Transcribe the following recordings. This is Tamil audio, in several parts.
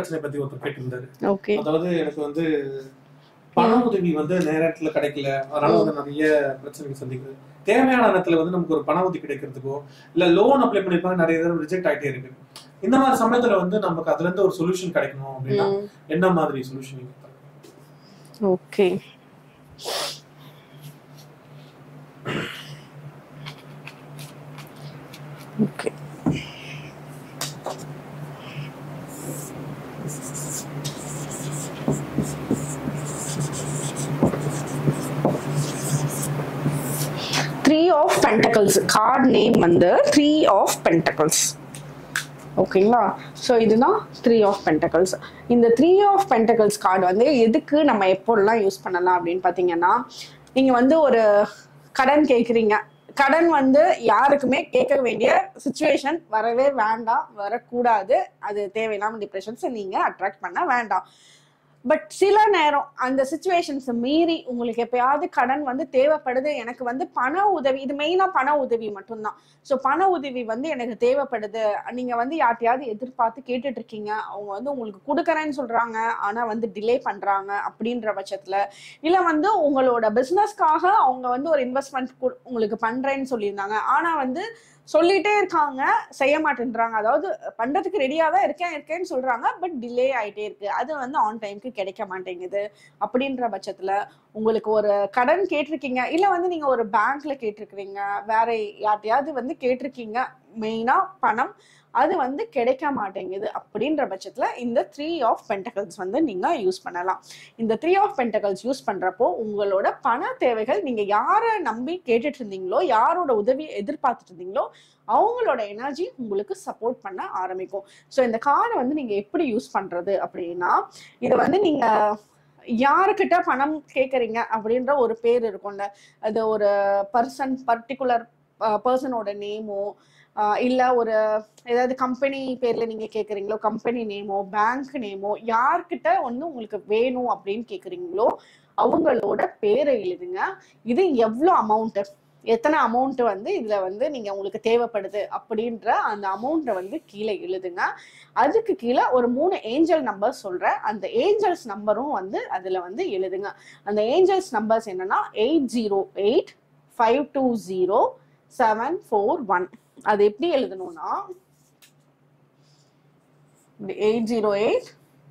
பிரச்சனை பத்தி ஒருத்தர் கேட்டிருந்தாரு ஓகே அதாவது எனக்கு வந்து பண உதவி வந்து நேரத்துல கிடைக்கல அதனால வந்து நிறைய பிரச்சனைகள் சந்திக்குது தேவையான நேரத்துல வந்து நமக்கு ஒரு பண உதவி கிடைக்கிறதுக்கோ இல்ல லோன் அப்ளை பண்ணிருப்பாங்க நிறைய தடவை ரிஜெக்ட் ஆயிட்டே இருக்கு இந்த மாதிரி சமயத்துல வந்து நமக்கு அதுல இருந்து ஒரு சொல்யூஷன் கிடைக்கணும் அப்படின்னா என்ன மாதிரி solution okay okay three of pentacles card name வந்து த்ரீ ஆஃப் பென்டக்கல்ஸ் ஓகேங்களா ஸோ இதுதான் த்ரீ ஆஃப் பென்டக்கல்ஸ் இந்த த்ரீ ஆஃப் பென்டக்கல்ஸ் கார்டு வந்து எதுக்கு நம்ம எப்போல்லாம் யூஸ் பண்ணலாம் அப்படின்னு பார்த்தீங்கன்னா நீங்கள் வந்து ஒரு கடன் கேட்குறீங்க கடன் வந்து யாருக்குமே கேட்க வேண்டிய சுச்சுவேஷன் வரவே வேண்டாம் வரக்கூடாது அது தேவையில்லாம டிப்ரெஷன்ஸை நீங்கள் அட்ராக்ட் பண்ண வேண்டாம் பட் சில நேரம் அந்த சுச்சுவேஷன்ஸ் மீறி உங்களுக்கு எப்பயாவது கடன் வந்து தேவைப்படுது எனக்கு வந்து பண உதவி இது மெயினா பண உதவி மட்டும்தான் ஸோ பண உதவி வந்து எனக்கு தேவைப்படுது நீங்க வந்து யார்ட்டையாவது எதிர்பார்த்து கேட்டுட்டு இருக்கீங்க அவங்க வந்து உங்களுக்கு கொடுக்குறேன்னு சொல்றாங்க ஆனா வந்து டிலே பண்றாங்க அப்படின்ற பட்சத்துல இல்ல வந்து உங்களோட பிசினஸ்க்காக அவங்க வந்து ஒரு இன்வெஸ்ட்மெண்ட் உங்களுக்கு பண்றேன்னு சொல்லியிருந்தாங்க ஆனா வந்து சொல்லிட்டே இருக்காங்க செய்ய மாட்டேன்றாங்க அதாவது பண்றதுக்கு ரெடியா தான் இருக்கேன் இருக்கேன்னு சொல்றாங்க பட் டிலே ஆயிட்டே இருக்கு அது வந்து ஆன் டைம்க்கு கிடைக்க மாட்டேங்குது அப்படின்ற பட்சத்துல உங்களுக்கு ஒரு கடன் கேட்டிருக்கீங்க இல்ல வந்து நீங்க ஒரு பேங்க்ல கேட்டிருக்கிறீங்க வேற யார்ட்டையாவது வந்து கேட்டிருக்கீங்க மெயினா பணம் அது வந்து கிடைக்க மாட்டேங்குது அப்படின்ற பட்சத்துல இந்த த்ரீ ஆஃப் பென்டகல்ஸ் வந்து நீங்க யூஸ் பண்ணலாம் இந்த த்ரீ ஆஃப் பென்டகல்ஸ் யூஸ் பண்றப்போ உங்களோட பண தேவைகள் நீங்க யாரை நம்பி கேட்டுட்டு இருந்தீங்களோ யாரோட உதவி எதிர்பார்த்துட்டு இருந்தீங்களோ அவங்களோட எனர்ஜி உங்களுக்கு சப்போர்ட் பண்ண ஆரம்பிக்கும் ஸோ இந்த கார்டை வந்து நீங்க எப்படி யூஸ் பண்றது அப்படின்னா இதை வந்து நீங்க யாருக்கிட்ட பணம் கேட்குறீங்க அப்படின்ற ஒரு பேர் இருக்கும்ல அது ஒரு பர்சன் பர்டிகுலர் பர்சனோட நேமோ இல்ல ஒரு ஏதாவது கம்பெனி பேர்ல நீங்க கேக்குறீங்களோ கம்பெனி நேமோ பேங்க் நேமோ யார்கிட்ட வந்து உங்களுக்கு வேணும் அப்படின்னு கேக்குறீங்களோ அவங்களோட பேரை எழுதுங்க இது எவ்வளோ அமௌண்ட் எத்தனை அமௌண்ட் வந்து இதுல வந்து நீங்க உங்களுக்கு தேவைப்படுது அப்படின்ற அந்த அமௌண்ட்டை வந்து கீழே எழுதுங்க அதுக்கு கீழே ஒரு மூணு ஏஞ்சல் நம்பர் சொல்றேன் அந்த ஏஞ்சல்ஸ் நம்பரும் வந்து அதுல வந்து எழுதுங்க அந்த ஏஞ்சல்ஸ் நம்பர்ஸ் என்னன்னா eight zero eight five two zero seven four one அது எப்படி எழுதணும்னா எயிட் ஜீரோ எயிட்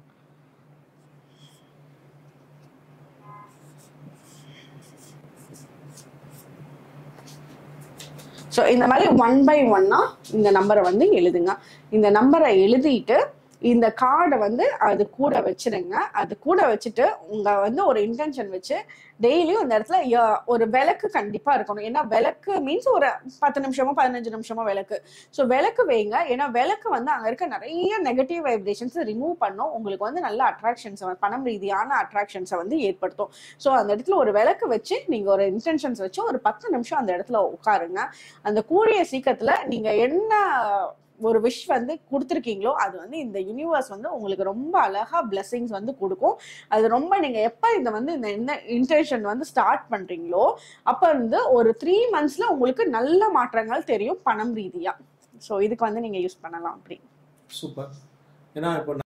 ஸோ இந்த மாதிரி ஒன் பை ஒன்னா இந்த நம்பரை வந்து எழுதுங்க இந்த நம்பரை எழுதிட்டு இந்த கார்டை வந்து அது கூட வச்சிருங்க அது கூட வச்சுட்டு உங்க வந்து ஒரு இன்டென்ஷன் வச்சு டெய்லியும் இந்த இடத்துல ய- ஒரு விளக்கு கண்டிப்பா இருக்கணும் ஏன்னா விளக்கு மீன்ஸ் ஒரு பத்து நிமிஷமோ பதினஞ்சு நிமிஷமோ விளக்கு ஸோ விளக்கு வைங்க ஏன்னா விளக்கு வந்து அங்க இருக்க நிறைய நெகட்டிவ் வைப்ரேஷன்ஸ் ரிமூவ் பண்ணும் உங்களுக்கு வந்து நல்ல அட்ராக்ஷன்ஸ் பணம் ரீதியான அட்ராக்ஷன்ஸை வந்து ஏற்படுத்தும் ஸோ அந்த இடத்துல ஒரு விளக்கு வச்சு நீங்க ஒரு இன்டென்ஷன்ஸ் வச்சு ஒரு பத்து நிமிஷம் அந்த இடத்துல உட்காருங்க அந்த கூடிய சீக்கிரத்துல நீங்க என்ன ஒரு விஷ் வந்து கொடுத்துருக்கீங்களோ அது வந்து இந்த யூனிவர்ஸ் வந்து உங்களுக்கு ரொம்ப அழகா blessings வந்து கொடுக்கும் அது ரொம்ப நீங்க எப்ப இந்த வந்து இந்த என்ன இன்டென்ஷன் வந்து ஸ்டார்ட் பண்றீங்களோ அப்ப வந்து ஒரு த்ரீ மந்த்ஸ்ல உங்களுக்கு நல்ல மாற்றங்கள் தெரியும் பணம் ரீதியா ஸோ இதுக்கு வந்து நீங்க யூஸ் பண்ணலாம் அப்படி சூப்பர் ஏன்னா இப்போ